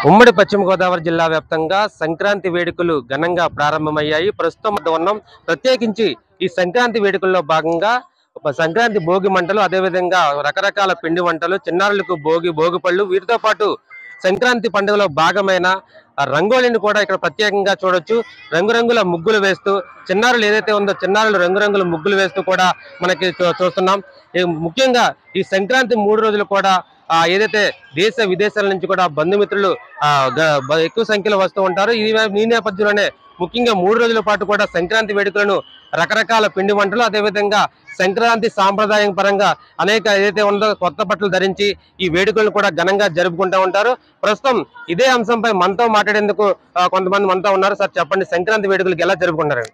ఉమ్మడి పశ్చిమ గోదావరి జిల్లా వ్యాప్తంగా సంక్రాంతి వేడుకలు ఘనంగా ప్రారంభమయ్యాయి ప్రస్తుతం వద్ద ఉన్నాం ప్రత్యేకించి ఈ సంక్రాంతి వేడుకల్లో భాగంగా ఒక సంక్రాంతి భోగి మంటలు అదేవిధంగా రకరకాల పిండి వంటలు చిన్నారులకు భోగి భోగి పళ్ళు వీటితో పాటు సంక్రాంతి పండుగలో భాగమైన ఆ రంగోలిని కూడా ఇక్కడ ప్రత్యేకంగా చూడొచ్చు రంగురంగుల ముగ్గులు వేస్తూ చిన్నారులు ఏదైతే ఉందో చిన్నారులు రంగురంగుల ముగ్గులు వేస్తూ కూడా మనకి చూ- చూస్తున్నాం ఈ ముఖ్యంగా ఈ సంక్రాంతి మూడు రోజులు కూడా ఆ ఏదైతే దేశ విదేశాల నుంచి కూడా బంధుమిత్రులు ఆ గ- బ- ఎక్కువ సంఖ్యలో వస్తూ ఉంటారు ఈ వే- ఈ నేపథ్యంలోనే ముఖ్యంగా మూడు రోజుల పాటు కూడా సంక్రాంతి వేడుకలను రకరకాల పిండి వంటలు అదేవిధంగా సంక్రాంతి సాంప్రదాయం పరంగా అనేక ఏదైతే ఉందో కొత్త బట్టలు ధరించి ఈ వేడుకలను కూడా ఘనంగా జరుపుకుంటూ ఉంటారు ప్రస్తుతం ఇదే అంశంపై మనతో మాట్లాడేందుకు ఆ, కొంతమంది మనతో ఉన్నారు సార్ చెప్పండి సంక్రాంతి వేడుకలకు ఎలా జరుపుకుంటారు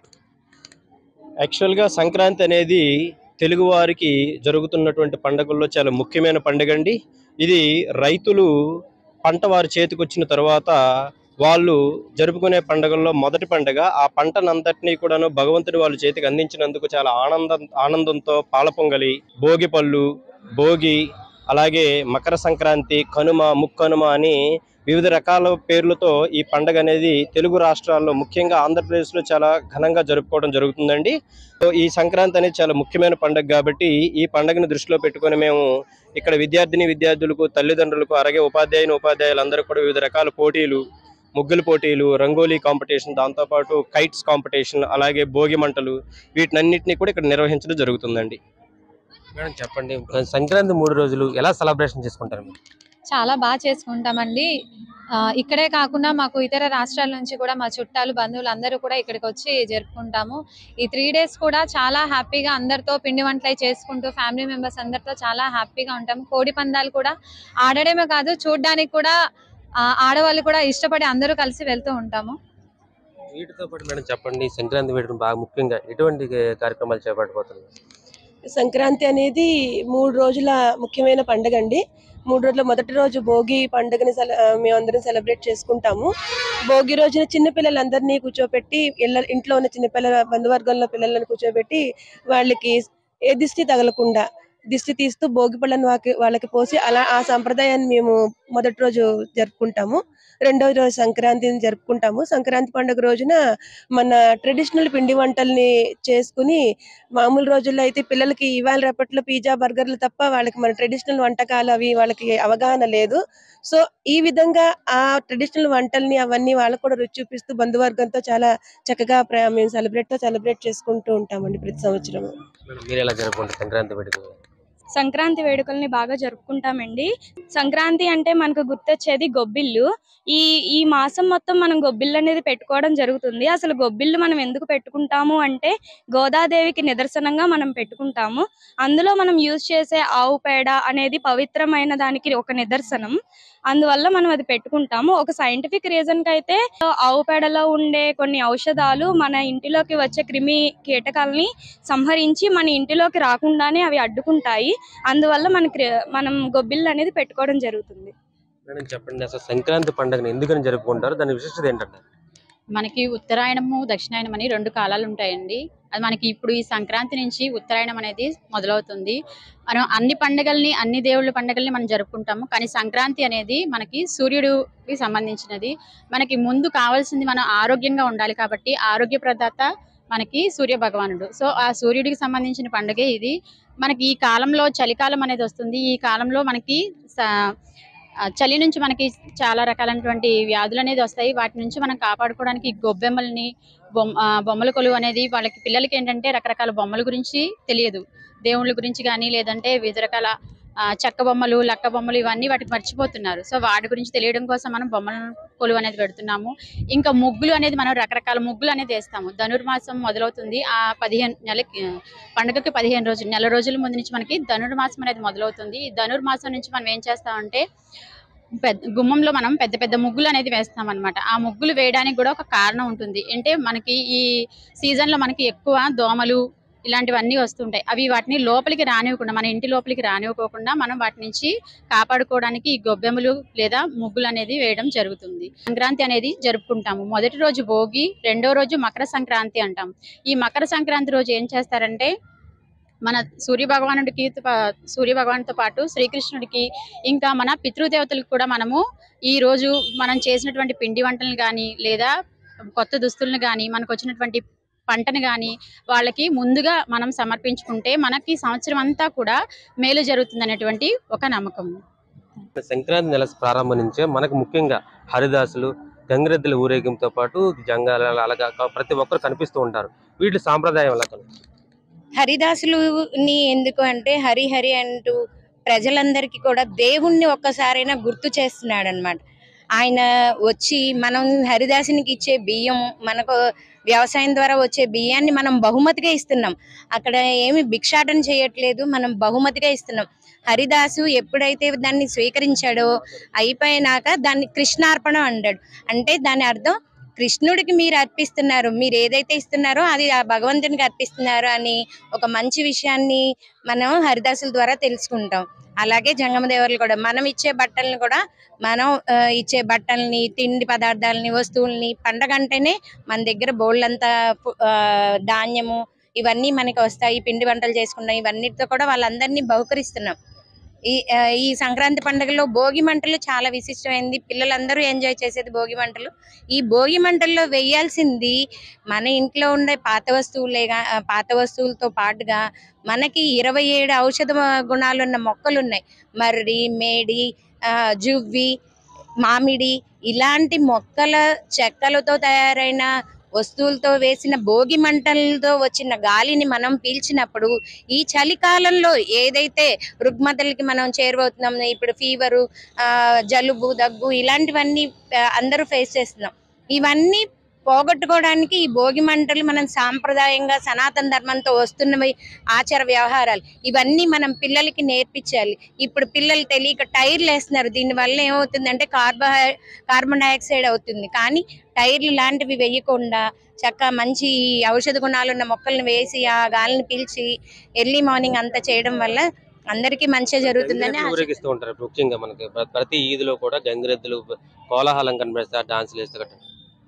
యాక్చువల్గా సంక్రాంతి అనేది తెలుగు వారికి జరుగుతున్నటువంటి పండుగల్లో చాలా ముఖ్యమైన పండుగ అండి ఇది రైతులు పంట వారి చేతికి వచ్చిన తర్వాత వాళ్ళు జరుపుకునే పండుగల్లో మొదటి పండుగ ఆ పంటనంతటినీ కూడాను భగవంతుడి వాళ్ళ చేతికి అందించినందుకు చాలా ఆనందం ఆనందంతో పాల పొంగలి భోగి పళ్ళు భోగి అలాగే మకర సంక్రాంతి కనుమ ముక్కనుమ అని వివిధ రకాల పేర్లతో ఈ పండుగ అనేది తెలుగు రాష్ట్రాల్లో ముఖ్యంగా ఆంధ్రప్రదేశ్లో చాలా ఘనంగా జరుపుకోవడం జరుగుతుందండి సో ఈ సంక్రాంతి అనేది చాలా ముఖ్యమైన పండుగ కాబట్టి ఈ పండుగను దృష్టిలో పెట్టుకొని మేము ఇక్కడ విద్యార్థిని విద్యార్థులకు తల్లిదండ్రులకు అలాగే ఉపాధ్యాయుని ఉపాధ్యాయులందరూ కూడా వివిధ రకాల పోటీలు ముగ్గుల పోటీలు రంగోలీ కాంపిటీషన్ దాంతోపాటు కైట్స్ కాంపిటీషన్ అలాగే భోగి మంటలు వీటినన్నింటినీ కూడా ఇక్కడ నిర్వహించడం జరుగుతుందండి మేడం చెప్పండి సంక్రాంతి మూడు రోజులు ఎలా సెలబ్రేషన్ చేసుకుంటారు మీరు చాలా బాగా చేసుకుంటామండి ఆ, ఇక్కడే కాకుండా మాకు ఇతర రాష్ట్రాల నుంచి కూడా మా చుట్టాలు బంధువులు అందరూ కూడా ఇక్కడికి వచ్చి జరుపుకుంటాము ఈ త్రీ డేస్ కూడా చాలా హ్యాపీగా అందరితో పిండి వంటలు చేసుకుంటూ ఫ్యామిలీ మెంబర్స్ అందరితో చాలా హ్యాపీగా ఉంటాము కోడి పందాలు కూడా ఆడడమే కాదు చూడడానికి కూడా ఆ, ఆడవాళ్ళు కూడా ఇష్టపడి అందరూ కలిసి వెళ్తూ ఉంటాము వీటితో పాటు మేడం చెప్పండి సంక్రాంతి వేడుకలు బాగా ముఖ్యంగా ఎటువంటి కార్యక్రమాలు చేపట్టబోతున్నారు సంక్రాంతి అనేది మూడు రోజుల ముఖ్యమైన పండుగ అండి మూడు రోజుల మొదటి రోజు భోగి పండుగని సెల ఆ, మేమందరం సెలబ్రేట్ చేసుకుంటాము భోగి రోజున చిన్న పిల్లలందరినీ కూర్చోబెట్టి ఇళ్ళ ఇంట్లో ఉన్న చిన్నపిల్లల బంధువర్గంలో పిల్లలను కూర్చోబెట్టి వాళ్ళకి ఏ దిష్టి తగలకుండా దిష్టి తీస్తూ భోగి పళ్ళను వాకి- వాళ్ళకి పోసి అలా ఆ సంప్రదాయాన్ని మేము మొదటి రోజు జరుపుకుంటాము రెండో రోజు సంక్రాంతిని జరుపుకుంటాము సంక్రాంతి పండుగ రోజున మన ట్రెడిషనల్ పిండి వంటల్ని చేసుకుని మామూలు రోజుల్లో అయితే పిల్లలకి ఇవాళ రేపట్లో పిజ్జా బర్గర్లు తప్ప వాళ్ళకి మన ట్రెడిషనల్ వంటకాలు అవి వాళ్ళకి అవగాహన లేదు సో ఈ విధంగా ఆ ట్రెడిషనల్ వంటల్ని అవన్నీ వాళ్ళకు కూడా రుచి చూపిస్తూ బంధువర్గంతో చాలా చక్కగా ప్ర- మేము సెలబ్రేట్ తో సెలబ్రేట్ చేసుకుంటూ ఉంటామండి ప్రతి సంవత్సరం మేడం మీరు ఎలా జరుపుకుంటారు సంక్రాంతి వేడుకలు సంక్రాంతి వేడుకల్ని బాగా జరుపుకుంటామండి సంక్రాంతి అంటే మనకు గుర్తొచ్చేది గొబ్బిళ్ళు ఈ ఈ మాసం మొత్తం మనం గొబ్బిళ్ళు అనేది పెట్టుకోవడం జరుగుతుంది అసలు గొబ్బిళ్ళు మనం ఎందుకు పెట్టుకుంటాము అంటే గోదాదేవికి నిదర్శనంగా మనం పెట్టుకుంటాము అందులో మనం యూజ్ చేసే ఆవు పేడ అనేది పవిత్రమైన దానికి ఒక నిదర్శనం అందువల్ల మనం అది పెట్టుకుంటాము ఒక సైంటిఫిక్ రీజన్ కి అయితే ఆవు పేడలో ఉండే కొన్ని ఔషధాలు మన ఇంటిలోకి వచ్చే క్రిమి కీటకాలని సంహరించి మన ఇంటిలోకి రాకుండానే అవి అడ్డుకుంటాయి అందువల్ల మన క్రి- మనం గొబ్బిళ్ళు అనేది పెట్టుకోవడం జరుగుతుంది మేడం చెప్పండి అసలు సంక్రాంతి పండుగను ఎందుకని జరుపుకుంటారు దాని విశిష్టత ఏంటంటే మనకి ఉత్తరాయణము దక్షిణాయనం అని రెండు కాలాలు ఉంటాయండి అది మనకి ఇప్పుడు ఈ సంక్రాంతి నుంచి ఉత్తరాయణం అనేది మొదలవుతుంది మనం అన్ని పండుగల్ని అన్ని దేవుళ్ళ పండుగల్ని మనం జరుపుకుంటాము కానీ సంక్రాంతి అనేది మనకి సూర్యుడికి సంబంధించినది మనకి ముందు కావాల్సింది మనం ఆరోగ్యంగా ఉండాలి కాబట్టి ఆరోగ్య ప్రదాత మనకి సూర్య భగవానుడు సో ఆ సూర్యుడికి సంబంధించిన పండుగే ఇది మనకి ఈ కాలంలో చలికాలం అనేది వస్తుంది ఈ కాలంలో మనకి స- ఆ చలి నుంచి మనకి చాలా రకాలైనటువంటి వ్యాధులు అనేది వస్తాయి వాటి నుంచి మనం కాపాడుకోవడానికి ఈ గొబ్బెమ్మల్ని బొమ్మ ఆ, బొమ్మల కొలువు అనేది వాళ్ళకి పిల్లలకి ఏంటంటే రకరకాల బొమ్మల గురించి తెలియదు దేవుళ్ళ గురించి కానీ లేదంటే వివిధ రకాల ఆ, చెక్క బొమ్మలు లక్క బొమ్మలు ఇవన్నీ వాటికి మర్చిపోతున్నారు సో వాటి గురించి తెలియడం కోసం మనం బొమ్మల కొలువు అనేది పెడుతున్నాము ఇంకా ముగ్గులు అనేది మనం రకరకాల ముగ్గులు అనేది వేస్తాము ధనుర్మాసం మొదలవుతుంది ఆ పదిహేను నెలకి పండుగకి పదిహేను రోజులు నెల రోజుల ముందు నుంచి మనకి ధనుర్మాసం అనేది మొదలవుతుంది ఈ ధనుర్మాసం నుంచి మనం ఏం చేస్తామంటే పెద్ద గుమ్మంలో మనం పెద్ద పెద్ద ముగ్గులు అనేది వేస్తాం అనమాట ఆ ముగ్గులు వేయడానికి కూడా ఒక కారణం ఉంటుంది అంటే మనకి ఈ సీజన్ లో మనకి ఎక్కువ దోమలు ఇలాంటివన్నీ వస్తుంటాయి అవి వాటిని లోపలికి రానివ్వకుండా మన ఇంటి లోపలికి రానివ్వకోకుండా మనం వాటి నుంచి కాపాడుకోవడానికి ఈ గొబ్బెమ్మలు లేదా ముగ్గులు అనేది వేయడం జరుగుతుంది సంక్రాంతి అనేది జరుపుకుంటాము మొదటి రోజు భోగి రెండో రోజు మకర సంక్రాంతి అంటాం ఈ మకర సంక్రాంతి రోజు ఏం చేస్తారంటే మన సూర్య భగవానుడికి ప- సూర్య భగవానుడితో పాటు శ్రీకృష్ణుడికి ఇంకా మన పితృదేవతలకు కూడా మనము ఈ రోజు మనం చేసినటువంటి పిండి వంటలను కానీ లేదా కొత్త దుస్తులను కానీ మనకు వచ్చినటువంటి పంటను కానీ వాళ్ళకి ముందుగా మనం సమర్పించుకుంటే మనకి సంవత్సరం అంతా కూడా మేలు జరుగుతుంది అనేటువంటి ఒక నమ్మకం సంక్రాంతి నెల ప్రారంభం నుంచే మనకు ముఖ్యంగా హరిదాసులు గంగిరెద్దుల ఊరేగింపుతో పాటు జంగాల అలాగా ప్రతి ఒక్కరు కనిపిస్తూ ఉంటారు వీటి సాంప్రదాయం ఎలా కనిపిస్తుంది? హరిదాసులుని ఎందుకు అంటే హరి హరి అంటూ ప్రజలందరికీ కూడా దేవుణ్ణి ఒక్కసారైనా గుర్తు చేస్తున్నాడు అనమాట ఆయన వచ్చి మనం హరిదాసునికి ఇచ్చే బియ్యం మనకు వ్యవసాయం ద్వారా వచ్చే బియ్యాన్ని మనం బహుమతిగా ఇస్తున్నాం అక్కడ ఏమి భిక్షాటన చేయట్లేదు మనం బహుమతిగా ఇస్తున్నాం హరిదాసు ఎప్పుడైతే దాన్ని స్వీకరించాడో అయిపోయినాక దాన్ని కృష్ణార్పణం అంటాడు అంటే దాని అర్థం కృష్ణుడికి మీరు అర్పిస్తున్నారు మీరు ఏదైతే ఇస్తున్నారో అది ఆ భగవంతునికి అర్పిస్తున్నారు అని ఒక మంచి విషయాన్ని మనం హరిదాసుల ద్వారా తెలుసుకుంటాం అలాగే జంగమదేవర్లు కూడా మనం ఇచ్చే బట్టల్ని కూడా మనం ఆ, ఇచ్చే బట్టల్ని తిండి పదార్థాలని వస్తువుల్ని పండగ అంటేనే మన దగ్గర బోళ్ళంతా పు- ఆ, ధాన్యము ఇవన్నీ మనకి వస్తాయి పిండి వంటలు చేసుకున్నాం ఇవన్నిటితో కూడా వాళ్ళందరినీ బహుకరిస్తున్నాం ఈ ఆ, ఈ సంక్రాంతి పండుగలో భోగి మంటలు చాలా విశిష్టమైంది పిల్లలందరూ ఎంజాయ్ చేసేది భోగి మంటలు ఈ భోగి మంటల్లో వేయాల్సింది మన ఇంట్లో ఉండే పాత వస్తువులే గా- ఆ, పాత వస్తువులతో పాటుగా మనకి ఇరవై ఏడు ఔషధ గుణాలు ఉన్న మొక్కలు ఉన్నాయి మర్రి మేడి ఆ, జువ్వి మామిడి ఇలాంటి మొక్కల చెక్కలతో తయారైన వస్తువులతో వేసిన భోగి మంటలతో వచ్చిన గాలిని మనం పీల్చినప్పుడు ఈ చలికాలంలో ఏదైతే రుగ్మతలకి మనం చేరువవుతున్నాం ఇప్పుడు ఫీవరు జలుబు దగ్గు ఇలాంటివన్నీ ఆ, అందరూ ఫేస్ చేస్తున్నాం ఇవన్నీ పోగొట్టుకోవడానికి ఈ భోగి మంటలు మనం సాంప్రదాయంగా సనాతన ధర్మంతో వస్తున్నవి ఆచార వ్యవహారాలు ఇవన్నీ మనం పిల్లలకి నేర్పించాలి ఇప్పుడు పిల్లలు తెలియక టైర్లు వేస్తున్నారు దీనివల్ల ఏమవుతుందంటే కార్బో కార్బన్ డైఆక్సైడ్ అవుతుంది కానీ టైర్లు లాంటివి వేయకుండా చక్కగా మంచి ఔషధ గుణాలు ఉన్న మొక్కలను వేసి ఆ గాలిని పీల్చి ఎర్లీ మార్నింగ్ అంతా చేయడం వల్ల అందరికీ మంచిగా జరుగుతుందని గంగిరెద్దులు ఆశ- ఊరేగిస్తూ ఉంటారు ముఖ్యంగా మనకి ప్ర- ప్రతి ఈదిలో కూడా గంగిరెద్దులు కోలాహలం కనిపిస్తారు డాన్సులు వేస్తూ గట్రా.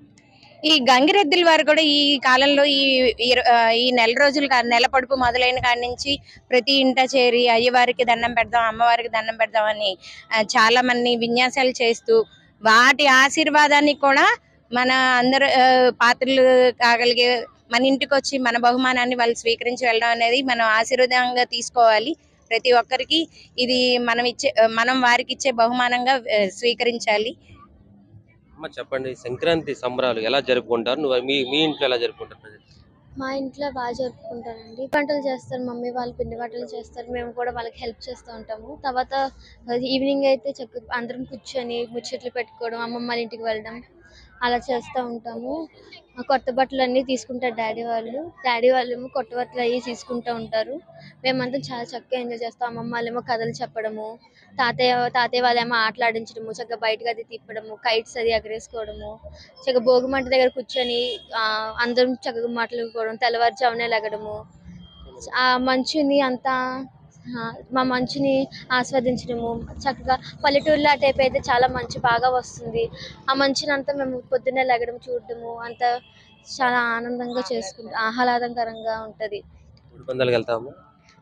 ఈ గంగిరెద్దుల వారు కూడా ఈ కాలంలో ఈ ఈ- ఆ, ఈ నెల రోజులు కా- నెల పొడుపు మొదలైన కాడి నుంచి ప్రతి ఇంట చేరి అయ్యవారికి దండం పెడదాం అమ్మవారికి దండం పెడదాం అని ఆ, చాలా మంది విన్యాసాలు చేస్తూ వాటి ఆశీర్వాదాన్ని కూడా మన అందరు ఆ, పాత్రలు కాగలిగే మన ఇంటికి వచ్చి మన బహుమానాన్ని వాళ్ళు స్వీకరించి వెళ్ళడం అనేది మనం ఆశీర్వాదంగా తీసుకోవాలి ప్రతి ఒక్కరికి ఇది మనం ఇచ్చే మనం వారికి ఇచ్చే బహుమానంగా ఆ, స్వీకరించాలి అమ్మ చెప్పండి సంక్రాంతి సంబరాలు ఎలా జరుపుకుంటారు నువ్వు మీ మీ ఇంట్లో ఎలా జరుపుకుంటారు ప్రజలు? మా ఇంట్లో బాగా జరుపుకుంటారండి వంటలు చేస్తారు మమ్మీ వాళ్ళు పిండి వంటలు చేస్తారు మేము కూడా వాళ్ళకి హెల్ప్ చేస్తూ ఉంటాము తర్వాత ఈవినింగ్ అయితే చక్క అందరం కూర్చొని ముచ్చట్లు పెట్టుకోవడం అమ్మమ్మ వాళ్ళ ఇంటికి వెళ్ళడం అలా చేస్తూ ఉంటాము ఆ కొత్త బట్టలు అన్నీ తీసుకుంటారు డాడీ వాళ్ళు డాడీ వాళ్ళు ఏమో కొత్త బట్టలు అవి తీసుకుంటూ ఉంటారు మేమంతా చాలా చక్కగా ఎంజాయ్ చేస్తాం అమ్మమ్మ వాళ్ళేమో కథలు చెప్పడము తాతయ్య తాతయ్య వాళ్ళేమో ఆటలాడించడము చక్కగా బయటకు అది తిప్పడము కైట్స్ అది ఎగరేసుకోవడము చక్కగా భోగి మంట దగ్గర కూర్చొని ఆ, అందరం చక్కగా మాట్లాడుకోవడం తెల్లవారుజామునే లెగడము ఆ మంచుని అంతా ఆ, మా మంచుని ఆస్వాదించడము చక్కగా పల్లెటూరులో ఆ టైప్ అయితే చాలా మంచు బాగా వస్తుంది ఆ మంచుని అంతా మేము పొద్దున్నే లెగడం చూడడము అంతా చాలా ఆనందంగా చేసుకుంటాం ఆహ్లాదకరంగా ఉంటుంది కోడి పందాలకు వెళ్తాము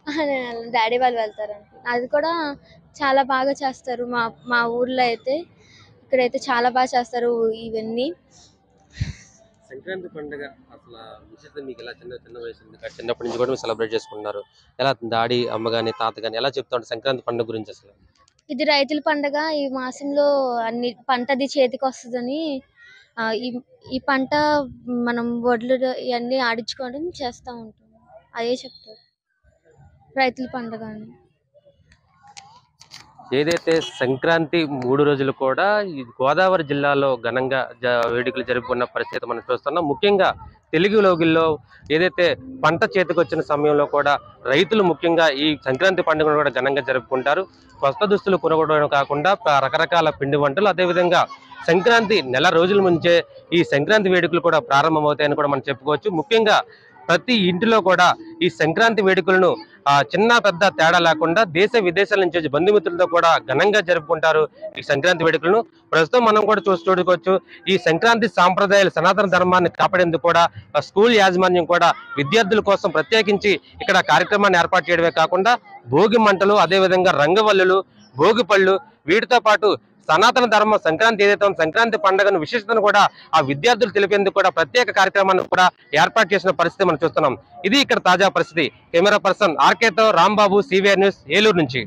డాడీ వాళ్ళు వెళ్తారండి అది కూడా చాలా బాగా చేస్తారు మా మా ఊర్లో అయితే ఇక్కడైతే చాలా బాగా చేస్తారు ఇవన్నీ సంక్రాంతి పండుగ అసలు విశేషత మీకు ఎలా చిన్న చిన్న వయసు ఉంది కదా, చిన్నప్పటి నుంచి కూడా సెలబ్రేట్ చేసుకుంటున్నారు ఎలా డాడీ అమ్మ గాని తాత గాని ఎలా చెప్తా ఉంటారు సంక్రాంతి పండుగ గురించి అసలు ఇది రైతుల పండగ ఈ మాసంలో అన్ని పంటది చేతికి వస్తుందని ఆ, ఈ ఈ పంట మనం వడ్లు ఇవన్నీ ఆడించుకోవడం చేస్తూ ఉంటాం అదే చెప్తారు రైతుల పండగ అని ఏదైతే సంక్రాంతి మూడు రోజులు కూడా ఈ గోదావరి జిల్లాలో ఘనంగా జ- వేడుకలు జరుపుకున్న పరిస్థితి మనం చూస్తున్నాం ముఖ్యంగా తెలుగు లోగిల్లో ఏదైతే పంట చేతికొచ్చిన సమయంలో కూడా రైతులు ముఖ్యంగా ఈ సంక్రాంతి పండుగను కూడా ఘనంగా జరుపుకుంటారు కొత్త దుస్తులు కొనుక్కోవడం కాకుండా ప- రకరకాల పిండి వంటలు అదేవిధంగా సంక్రాంతి నెల రోజుల ముంచే ఈ సంక్రాంతి వేడుకలు కూడా ప్రారంభమవుతాయని కూడా మనం చెప్పుకోవచ్చు ముఖ్యంగా ప్రతి ఇంటిలో కూడా ఈ సంక్రాంతి వేడుకలను ఆ చిన్న పెద్ద తేడా లేకుండా దేశ విదేశాల నుంచి వచ్చే బంధుమిత్రులతో కూడా ఘనంగా జరుపుకుంటారు ఈ సంక్రాంతి వేడుకలను ప్రస్తుతం మనం కూడా చూసి చూడుకోవచ్చు ఈ సంక్రాంతి సాంప్రదాయాలు సనాతన ధర్మాన్ని కాపాడేందుకు కూడా ఆ స్కూల్ యాజమాన్యం కూడా విద్యార్థుల కోసం ప్రత్యేకించి ఇక్కడ కార్యక్రమాన్ని ఏర్పాటు చేయడమే కాకుండా భోగి మంటలు అదేవిధంగా రంగవల్లులు భోగి పళ్ళు వీటితో పాటు సనాతన ధర్మం సంక్రాంతి ఏదైతే ఉందో సంక్రాంతి పండుగను విశిష్టతను కూడా ఆ విద్యార్థులు తెలిపేందుకు కూడా ప్రత్యేక కార్యక్రమాన్ని కూడా ఏర్పాటు చేసిన పరిస్థితి మనం చూస్తున్నాం ఇది ఇక్కడ తాజా పరిస్థితి కెమెరా పర్సన్ ఆర్కేతో రాంబాబు సివిఆర్ న్యూస్ ఏలూరు నుంచి